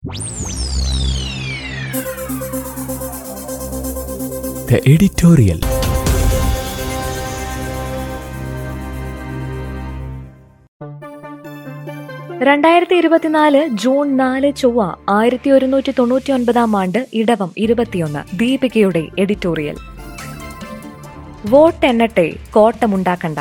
The editorial. രണ്ടായിരത്തി ഇരുപത്തിനാല് June നാല് ചൊവ്വ ആയിരത്തി ഒരുന്നൂറ്റി തൊണ്ണൂറ്റി ഒൻപതാം ആണ്ട് ഇടവം ഇരുപത്തിയൊന്ന് ദീപികയുടെ എഡിറ്റോറിയൽ വോട്ട് എണ്ണട്ടെ കോട്ടമുണ്ടാക്കണ്ട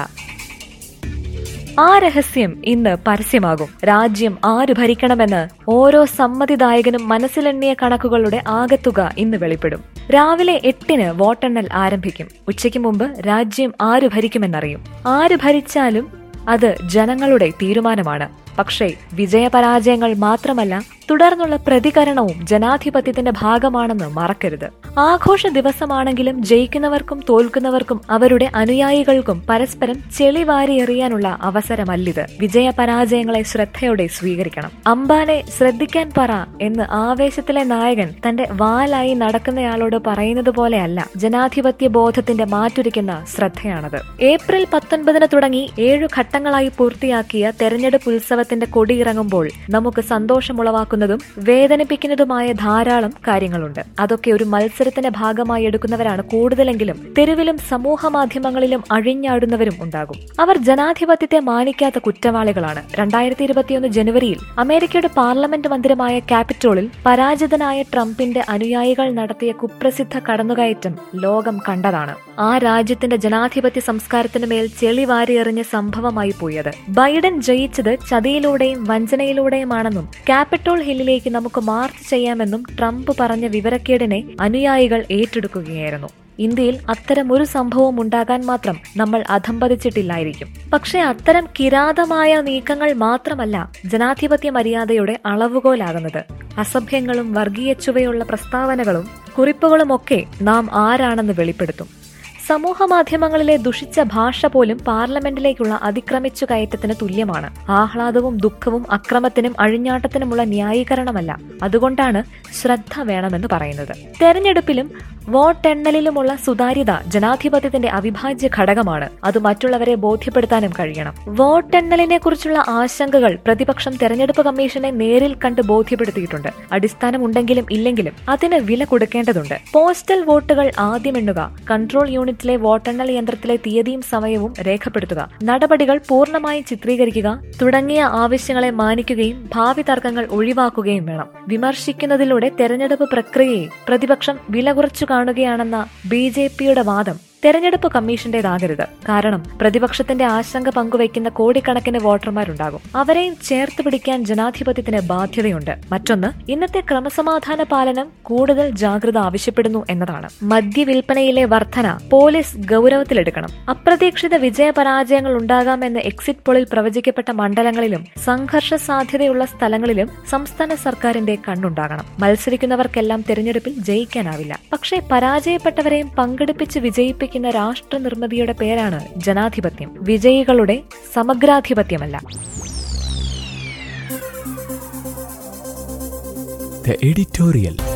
ആ രഹസ്യം ഇന്ന് പരസ്യമാകും രാജ്യം ആര് ഭരിക്കണമെന്ന് ഓരോ സമ്മതിദായകനും മനസ്സിലെണ്ണിയ കണക്കുകളുടെ ആകത്തുക ഇന്ന് വെളിപ്പെടും രാവിലെ എട്ടിന് വോട്ടെണ്ണൽ ആരംഭിക്കും ഉച്ചയ്ക്ക് മുമ്പ് രാജ്യം ആര് ഭരിക്കുമെന്നറിയും ആര് ഭരിച്ചാലും അത് ജനങ്ങളുടെ തീരുമാനമാണ് പക്ഷേ വിജയപരാജയങ്ങൾ മാത്രമല്ല തുടർന്നുള്ള പ്രതികരണവും ജനാധിപത്യത്തിന്റെ ഭാഗമാണെന്ന് മറക്കരുത് ആഘോഷ ദിവസമാണെങ്കിലും ജയിക്കുന്നവർക്കും തോൽക്കുന്നവർക്കും അവരുടെ അനുയായികൾക്കും പരസ്പരം ചെളി വാരി എറിയാനുള്ള അവസരമല്ലിത് വിജയപരാജയങ്ങളെ ശ്രദ്ധയോടെ സ്വീകരിക്കണം അംബാനെ ശ്രദ്ധിക്കാൻ പറ എന്ന് ആവേശത്തിലെ നായകൻ തന്റെ വാലായി നടക്കുന്നയാളോട് പറയുന്നത് പോലെയല്ല ജനാധിപത്യ ബോധത്തിന്റെ മാറ്റുരയ്ക്കുന്ന ശ്രദ്ധയാണത് ഏപ്രിൽ പത്തൊൻപതിന് തുടങ്ങി ഏഴു ഘട്ടങ്ങളായി പൂർത്തിയാക്കിയ തെരഞ്ഞെടുപ്പ് ഉത്സവത്തിന്റെ കൊടിയിറങ്ങുമ്പോൾ നമുക്ക് സന്തോഷമുളവാക്കുന്നതും വേദനിപ്പിക്കുന്നതുമായ ധാരാളം കാര്യങ്ങളുണ്ട് അതൊക്കെ ഒരു മത്സരത്തിന്റെ ഭാഗമായി എടുക്കുന്നവരാണ് കൂടുതലെങ്കിലും തെരുവിലും സമൂഹ മാധ്യമങ്ങളിലും അഴിഞ്ഞാടുന്നവരും ഉണ്ടാകും അവർ ജനാധിപത്യത്തെ മാനിക്കാത്ത കുറ്റവാളികളാണ് രണ്ടായിരത്തി ഇരുപത്തിയൊന്ന് ജനുവരിയിൽ അമേരിക്കയുടെ പാർലമെന്റ് മന്ദിരമായ ക്യാപിറ്റോളിൽ പരാജിതനായ ട്രംപിന്റെ അനുയായികൾ നടത്തിയ കുപ്രസിദ്ധ കടന്നുകയറ്റം ലോകം കണ്ടതാണ് ആ രാജ്യത്തിന്റെ ജനാധിപത്യ സംസ്കാരത്തിന് മേൽ ചെളി വാരിയെറിഞ്ഞ സംഭവമായി പോയത് ബൈഡൻ ജയിച്ചത് ചതിയിലൂടെയും വഞ്ചനയിലൂടെയുമാണെന്നും ക്യാപിറ്റോൾ ഹില്ലിലേക്ക് നമുക്ക് മാർച്ച് ചെയ്യാമെന്നും ട്രംപ് പറഞ്ഞ വിവരക്കേടിനെ അനുയായികൾ ഏറ്റെടുക്കുകയായിരുന്നു ഇന്ത്യയിൽ അത്തരം ഒരു സംഭവം ഉണ്ടാകാൻ മാത്രം നമ്മൾ അധംപതിച്ചിട്ടില്ലായിരിക്കും പക്ഷെ അത്തരം കിരാതമായ നീക്കങ്ങൾ മാത്രമല്ല ജനാധിപത്യ മര്യാദയുടെ അളവുകോലാകുന്നത് അസഭ്യങ്ങളും വർഗീയ ചുവയുള്ള പ്രസ്താവനകളും കുറിപ്പുകളുമൊക്കെ നാം ആരാണെന്ന് വെളിപ്പെടുത്തും സമൂഹ മാധ്യമങ്ങളിലെ ദുഷിച്ച ഭാഷ പോലും പാർലമെന്റിലേക്കുള്ള അതിക്രമിച്ചു കയറ്റത്തിന് തുല്യമാണ് ആഹ്ലാദവും ദുഃഖവും അക്രമത്തിനും അഴിഞ്ഞാട്ടത്തിനുമുള്ള ന്യായീകരണമല്ല അതുകൊണ്ടാണ് ശ്രദ്ധ വേണമെന്ന് പറയുന്നത് തെരഞ്ഞെടുപ്പിലും വോട്ടെണ്ണലിലുമുള്ള സുതാര്യത ജനാധിപത്യത്തിന്റെ അവിഭാജ്യ ഘടകമാണ് അത് മറ്റുള്ളവരെ ബോധ്യപ്പെടുത്താനും കഴിയണം വോട്ടെണ്ണലിനെ കുറിച്ചുള്ള ആശങ്കകൾ പ്രതിപക്ഷം തെരഞ്ഞെടുപ്പ് കമ്മീഷനെ നേരിൽ കണ്ട് ബോധ്യപ്പെടുത്തിയിട്ടുണ്ട് അടിസ്ഥാനമുണ്ടെങ്കിലും ഇല്ലെങ്കിലും അതിന് വില കൊടുക്കേണ്ടതുണ്ട് പോസ്റ്റൽ വോട്ടുകൾ ആദ്യം എണ്ണുക കൺട്രോൾ യൂണിറ്റിലെ വോട്ടെണ്ണൽ യന്ത്രത്തിലെ തീയതിയും സമയവും രേഖപ്പെടുത്തുക നടപടികൾ പൂർണ്ണമായി ചിത്രീകരിക്കുക തുടങ്ങിയ ആവശ്യങ്ങളെ മാനിക്കുകയും ഭാവി തർക്കങ്ങൾ ഒഴിവാക്കുകയും വേണം വിമർശിക്കുന്നതിലൂടെ തെരഞ്ഞെടുപ്പ് പ്രക്രിയയെ പ്രതിപക്ഷം വില കുറച്ചു കാണുകയാണെന്ന ബി ജെ പിയുടെ വാദം തെരഞ്ഞെടുപ്പ് കമ്മീഷന്റേതാകരുത് കാരണം പ്രതിപക്ഷത്തിന്റെ ആശങ്ക പങ്കുവയ്ക്കുന്ന കോടിക്കണക്കിന് വോട്ടർമാരുണ്ടാകും അവരെയും ചേർത്ത് പിടിക്കാൻ ജനാധിപത്യത്തിന് ബാധ്യതയുണ്ട് മറ്റൊന്ന് ഇന്നത്തെ ക്രമസമാധാന പാലനം കൂടുതൽ ജാഗ്രത ആവശ്യപ്പെടുന്നു എന്നതാണ് മദ്യവിൽപ്പനയിലെ വർധന പോലീസ് ഗൗരവത്തിലെടുക്കണം അപ്രതീക്ഷിത വിജയപരാജയങ്ങൾ ഉണ്ടാകാമെന്ന് എക്സിറ്റ് പോളിൽ പ്രവചിക്കപ്പെട്ട മണ്ഡലങ്ങളിലും സംഘർഷ സാധ്യതയുള്ള സ്ഥലങ്ങളിലും സംസ്ഥാന സർക്കാരിന്റെ കണ്ണുണ്ടാകണം മത്സരിക്കുന്നവർക്കെല്ലാം തെരഞ്ഞെടുപ്പിൽ ജയിക്കാനാവില്ല പക്ഷേ പരാജയപ്പെട്ടവരെയും പങ്കെടുപ്പിച്ച് വിജയിപ്പിക്കുന്ന രാഷ്ട്ര നിർമ്മിതിയുടെ പേരാണ് ജനാധിപത്യം വിജയികളുടെ സമഗ്രാധിപത്യമല്ല The editorial.